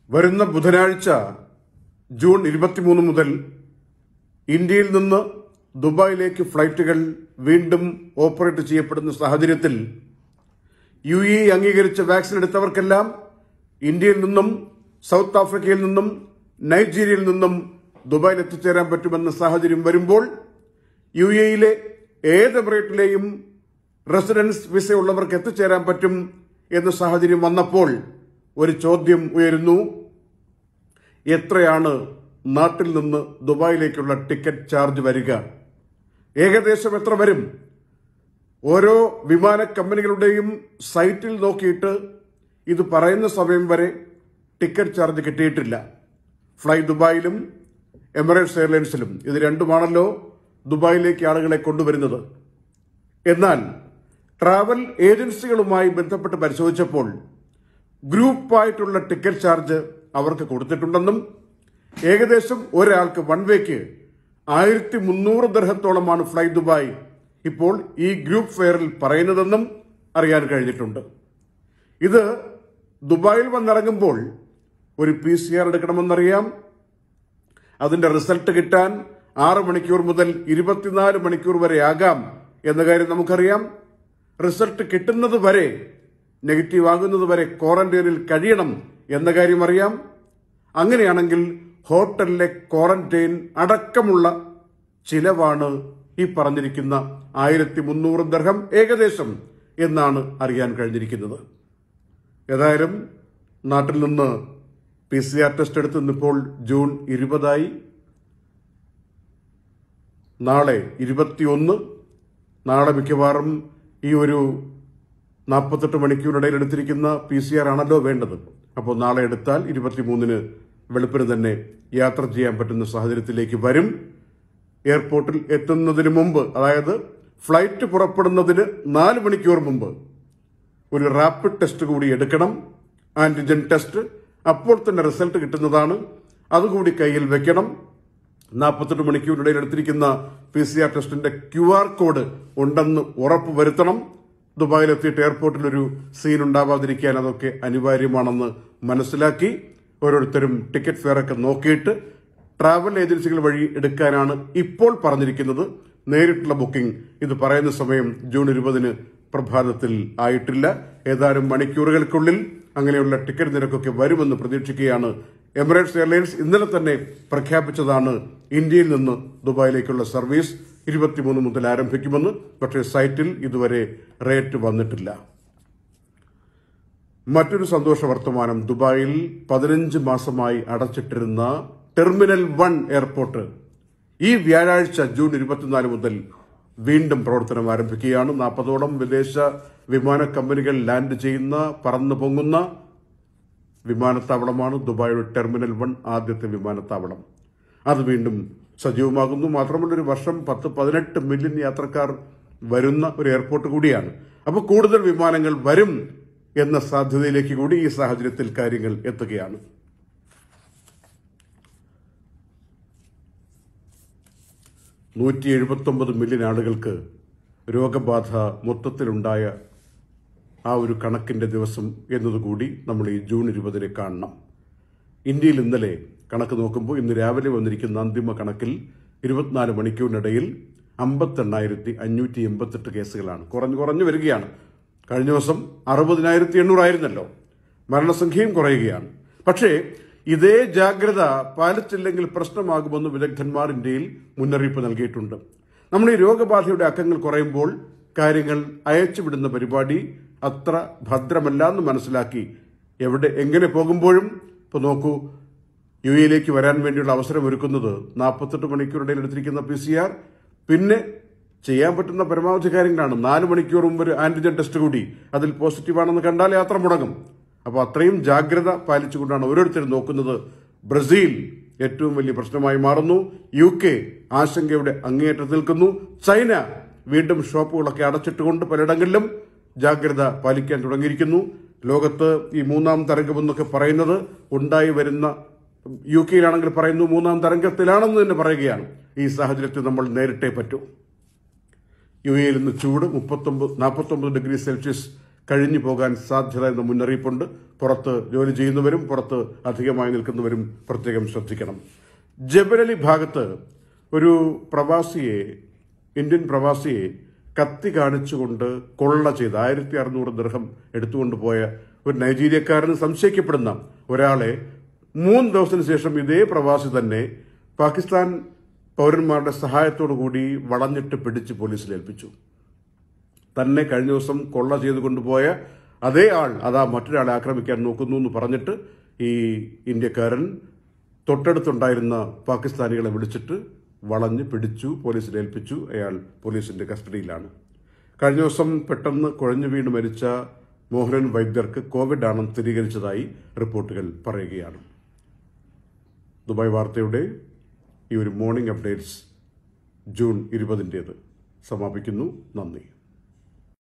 വരുന്ന ബുധനാഴ്ച ജൂൺ ഇരുപത്തിമൂന്ന് മുതൽ ഇന്ത്യയിൽ നിന്ന് ദുബായിലേക്ക് ഫ്ലൈറ്റുകൾ വീണ്ടും ഓപ്പറേറ്റ് ചെയ്യപ്പെടുന്ന സാഹചര്യത്തിൽ യു എ അംഗീകരിച്ച വാക്സിൻ എടുത്തവർക്കെല്ലാം ഇന്ത്യയിൽ നിന്നും സൗത്ത് ആഫ്രിക്കയിൽ നിന്നും നൈജീരിയയിൽ നിന്നും ദുബായിൽ എത്തിച്ചേരാൻ പറ്റുമെന്ന സാഹചര്യം വരുമ്പോൾ യു എയിലെ ഏത് എമിറേറ്റിലെയും റെസിഡൻസ് വിസ ഉള്ളവർക്ക് എത്തിച്ചേരാൻ പറ്റും എന്ന സാഹചര്യം വന്നപ്പോൾ ഒരു ചോദ്യം ഉയരുന്നു എത്രയാണ് നാട്ടിൽ നിന്ന് ദുബായിലേക്കുള്ള ടിക്കറ്റ് ചാർജ് വരിക ഏകദേശം എത്ര വരും ഓരോ വിമാന കമ്പനികളുടെയും സൈറ്റിൽ നോക്കിയിട്ട് ഇത് പറയുന്ന സമയം വരെ ടിക്കറ്റ് ചാർജ് കിട്ടിയിട്ടില്ല ഫ്ലൈ ദുബായിലും എമിറേറ്റ്സ് എയർലൈൻസിലും ഇത് രണ്ടുമാണല്ലോ ദുബായിലേക്ക് ആളുകളെ കൊണ്ടുവരുന്നത് എന്നാൽ ട്രാവൽ ഏജൻസികളുമായി ബന്ധപ്പെട്ട് പരിശോധിച്ചപ്പോൾ ഗ്രൂപ്പായിട്ടുള്ള ടിക്കറ്റ് ചാർജ് അവർക്ക് കൊടുത്തിട്ടുണ്ടെന്നും ഏകദേശം ഒരാൾക്ക് വൺ വേക്ക് ആയിരത്തി മുന്നൂറ് ദർഹത്തോളമാണ് ഫ്ലൈ ദുബായ് ഇപ്പോൾ ഈ ഗ്രൂപ്പ് ഫെയറിൽ പറയുന്നതെന്നും അറിയാൻ കഴിഞ്ഞിട്ടുണ്ട് ഇത് ദുബായിൽ വന്നിറങ്ങുമ്പോൾ ഒരു പി സി ആർ എടുക്കണമെന്നറിയാം അതിന്റെ റിസൾട്ട് കിട്ടാൻ ആറ് മണിക്കൂർ മുതൽ ഇരുപത്തിനാല് മണിക്കൂർ വരെ ആകാം എന്ന കാര്യം നമുക്കറിയാം റിസൾട്ട് കിട്ടുന്നത് വരെ നെഗറ്റീവ് ആകുന്നത് വരെ ക്വാറന്റൈനിൽ കഴിയണം എന്ന കാര്യം അറിയാം അങ്ങനെയാണെങ്കിൽ ഹോട്ടലിലെ ക്വാറന്റൈൻ അടക്കമുള്ള ചിലവാണ് ഈ പറഞ്ഞിരിക്കുന്ന ആയിരത്തി മുന്നൂറ് ദർഹം ഏകദേശം എന്നാണ് അറിയാൻ കഴിഞ്ഞിരിക്കുന്നത് ഏതായാലും നാട്ടിൽ നിന്ന് പി സി ആർ ടെസ്റ്റ് എടുത്ത് ഇന്നിപ്പോൾ ജൂൺ ഇരുപതായി നാളെ ഇരുപത്തിയൊന്ന് നാളെ മിക്കവാറും ഈ ഒരു നാൽപ്പത്തെട്ട് മണിക്കൂറിനിടയിൽ എടുത്തിരിക്കുന്ന പി സി ആർ ആണല്ലോ വേണ്ടത് അപ്പോൾ നാളെ എടുത്താൽ ഇരുപത്തിമൂന്നിന് വെളുപ്പിന് തന്നെ യാത്ര ചെയ്യാൻ പറ്റുന്ന സാഹചര്യത്തിലേക്ക് വരും എയർപോർട്ടിൽ എത്തുന്നതിന് മുമ്പ് അതായത് ഫ്ലൈറ്റ് പുറപ്പെടുന്നതിന് നാല് മണിക്കൂർ മുമ്പ് ഒരു റാപ്പിഡ് ടെസ്റ്റ് കൂടി എടുക്കണം ആന്റിജൻ ടെസ്റ്റ് അപ്പോൾ തന്നെ റിസൾട്ട് കിട്ടുന്നതാണ് അതുകൂടി കയ്യിൽ വെക്കണം നാൽപ്പത്തെട്ട് മണിക്കൂറിനിടയിൽ എടുത്തിരിക്കുന്ന പി സി ആർ ടെസ്റ്റിന്റെ ക്യു ആർ കോഡ് ഉണ്ടെന്ന് ഉറപ്പ് വരുത്തണം ദുബായിലെത്തിയിട്ട് എയർപോർട്ടിൽ ഒരു സീൻ ഉണ്ടാവാതിരിക്കാൻ അതൊക്കെ അനിവാര്യമാണെന്ന് മനസ്സിലാക്കി ഓരോരുത്തരും ടിക്കറ്റ് ഫെയർ ഒക്കെ നോക്കിയിട്ട് ട്രാവൽ ഏജൻസികൾ വഴി എടുക്കാനാണ് ഇപ്പോൾ പറഞ്ഞിരിക്കുന്നത് നേരിട്ടുള്ള ബുക്കിംഗ് ഇത് പറയുന്ന സമയം ജൂൺ ഇരുപതിന് പ്രഭാതത്തിൽ ആയിട്ടില്ല ഏതാനും മണിക്കൂറുകൾക്കുള്ളിൽ അങ്ങനെയുള്ള ടിക്കറ്റ് നിരക്കൊക്കെ വരുമെന്ന് പ്രതീക്ഷിക്കുകയാണ് എമിറേറ്റ്സ് എയർലൈൻസ് ഇന്നലെ തന്നെ പ്രഖ്യാപിച്ചതാണ് ഇന്ത്യയിൽ നിന്ന് ദുബായിലേക്കുള്ള സർവീസ് ഇരുപത്തിമൂന്ന് മുതൽ ആരംഭിക്കുമെന്ന് പക്ഷേ സൈറ്റിൽ ഇതുവരെ റേറ്റ് വന്നിട്ടില്ല മറ്റൊരു സന്തോഷ വർത്തമാനം ദുബായിൽ പതിനഞ്ച് മാസമായി അടച്ചിട്ടിരുന്ന ടെർമിനൽ വൺ എയർപോർട്ട് ഈ വ്യാഴാഴ്ച ജൂൺ ഇരുപത്തിനാല് മുതൽ വീണ്ടും പ്രവർത്തനം ആരംഭിക്കുകയാണ് നാൽപ്പതോളം വിദേശ വിമാന കമ്പനികൾ ലാൻഡ് ചെയ്യുന്ന പറന്നു പൊങ്ങുന്ന വിമാനത്താവളമാണ് ദുബായിയുടെ ടെർമിനൽ വൺ ആദ്യത്തെ വിമാനത്താവളം അത് വീണ്ടും സജീവമാകുന്നു മാത്രമല്ല ഒരു വർഷം പത്ത് പതിനെട്ട് മില്യൺ യാത്രക്കാർ വരുന്ന ഒരു എയർപോർട്ട് കൂടിയാണ് അപ്പോൾ കൂടുതൽ വിമാനങ്ങൾ വരും എന്ന സാധ്യതയിലേക്ക് കൂടി ഈ സാഹചര്യത്തിൽ കാര്യങ്ങൾ എത്തുകയാണ് നൂറ്റി എഴുപത്തൊമ്പത് മില്യൺ ആളുകൾക്ക് രോഗബാധ മൊത്തത്തിലുണ്ടായ ആ ഒരു കണക്കിന്റെ ദിവസം എന്നതുകൂടി നമ്മൾ ഈ ജൂൺ ഇരുപതിന് കാണണം ഇന്ത്യയിൽ ഇന്നലെ കണക്ക് നോക്കുമ്പോൾ ഇന്ന് രാവിലെ വന്നിരിക്കുന്ന അന്തിമ കണക്കിൽ ഇരുപത്തിനാല് മണിക്കൂറിനിടയിൽ അമ്പത്തെണ്ണായിരത്തി അഞ്ഞൂറ്റി എൺപത്തെട്ട് കേസുകളാണ് കുറഞ്ഞു കുറഞ്ഞു വരികയാണ് കഴിഞ്ഞ ദിവസം അറുപതിനായിരത്തി എണ്ണൂറായിരുന്നല്ലോ മരണസംഖ്യയും കുറയുകയാണ് പക്ഷേ ഇതേ ജാഗ്രത പാലിച്ചില്ലെങ്കിൽ പ്രശ്നമാകുമെന്ന് വിദഗ്ധന്മാർ ഇന്ത്യയിൽ മുന്നറിയിപ്പ് നൽകിയിട്ടുണ്ട് നമ്മൾ ഈ രോഗബാധയുടെ അക്കങ്ങൾ കുറയുമ്പോൾ കാര്യങ്ങൾ അയച്ചുവിടുന്ന പരിപാടി അത്ര ഭദ്രമല്ല എന്ന് മനസ്സിലാക്കി എവിടെ എങ്ങനെ പോകുമ്പോഴും ഇപ്പോൾ നോക്കൂ യു എയിലേക്ക് വരാൻ വേണ്ടിയുള്ള അവസരം ഒരുക്കുന്നത് നാൽപ്പത്തെട്ട് മണിക്കൂറിടയിൽ എടുത്തിരിക്കുന്ന പി സി ആർ പിന്നെ ചെയ്യാൻ പറ്റുന്ന പരമാവധി കാര്യങ്ങളാണ് നാല് മണിക്കൂർ മുമ്പ് ഒരു ആന്റിജൻ ടെസ്റ്റ് കൂടി അതിൽ പോസിറ്റീവാണെന്ന് കണ്ടാൽ യാത്ര മുടങ്ങും അപ്പോൾ അത്രയും ജാഗ്രത പാലിച്ചുകൊണ്ടാണ് ഓരോരുത്തരും നോക്കുന്നത് ബ്രസീൽ ഏറ്റവും വലിയ പ്രശ്നമായി മാറുന്നു യു കെ ആശങ്കയുടെ അങ്ങേയറ്റത്ത് നിൽക്കുന്നു ചൈന വീണ്ടും ഷോപ്പുകളൊക്കെ അടച്ചിട്ടുകൊണ്ട് പലയിടങ്ങളിലും ജാഗ്രത പാലിക്കാൻ തുടങ്ങിയിരിക്കുന്നു ലോകത്ത് ഈ മൂന്നാം തരംഗമെന്നൊക്കെ പറയുന്നത് ഉണ്ടായി വരുന്ന യു കെയിലാണെങ്കിൽ പറയുന്നു മൂന്നാം തരംഗത്തിലാണെന്ന് തന്നെ പറയുകയാണ് ഈ സാഹചര്യത്തിൽ നമ്മൾ നേരിട്ടേ പറ്റൂ യു എയിൽ ഇന്ന് ചൂട് മുപ്പത്തൊമ്പത് നാൽപ്പത്തൊമ്പത് ഡിഗ്രി സെൽഷ്യസ് കഴിഞ്ഞു പോകാൻ സാധ്യത എന്ന മുന്നറിയിപ്പുണ്ട് പുറത്ത് ജോലി ചെയ്യുന്നവരും പുറത്ത് അധികമായി നിൽക്കുന്നവരും പ്രത്യേകം ശ്രദ്ധിക്കണം ജബലലി ഭാഗത്ത് ഒരു പ്രവാസിയെ ഇന്ത്യൻ പ്രവാസിയെ കത്തി കാണിച്ചുകൊണ്ട് കൊള്ള ചെയ്ത് ആയിരത്തി അറുന്നൂറ് ദൃഹം എടുത്തുകൊണ്ട് പോയ ഒരു നൈജീരിയക്കാരന് സംശയിക്കപ്പെടുന്ന ഒരാളെ മൂന്ന് ദിവസത്തിന് ശേഷം ഇതേ പ്രവാസി തന്നെ പാകിസ്ഥാൻ പൗരന്മാരുടെ സഹായത്തോടു കൂടി വളഞ്ഞിട്ട് പിടിച്ച് പോലീസിൽ ഏൽപ്പിച്ചു തന്നെ കഴിഞ്ഞ ദിവസം കൊള്ള ചെയ്തു കൊണ്ടുപോയ അതേ ആൾ അതാ മറ്റൊരാളെ ആക്രമിക്കാൻ നോക്കുന്നു എന്ന് പറഞ്ഞിട്ട് ഈ ഇന്ത്യക്കാരൻ തൊട്ടടുത്തുണ്ടായിരുന്ന പാകിസ്ഥാനികളെ വിളിച്ചിട്ട് വളഞ്ഞ് പിടിച്ചു പോലീസിൽ ഏൽപ്പിച്ചു അയാൾ പോലീസിന്റെ കസ്റ്റഡിയിലാണ് കഴിഞ്ഞ ദിവസം പെട്ടെന്ന് കുഴഞ്ഞു വീണ് മരിച്ച മോഹനൻ വൈദ്യർക്ക് കോവിഡ് ആണെന്ന് സ്ഥിരീകരിച്ചതായി റിപ്പോർട്ടുകൾ പറയുകയാണ് ദുബായ് വാർത്തയുടെ ഈ ഒരു മോർണിംഗ് അപ്ഡേറ്റ്സ് ജൂൺ ഇരുപതിൻ്റേത് സമാപിക്കുന്നു നന്ദി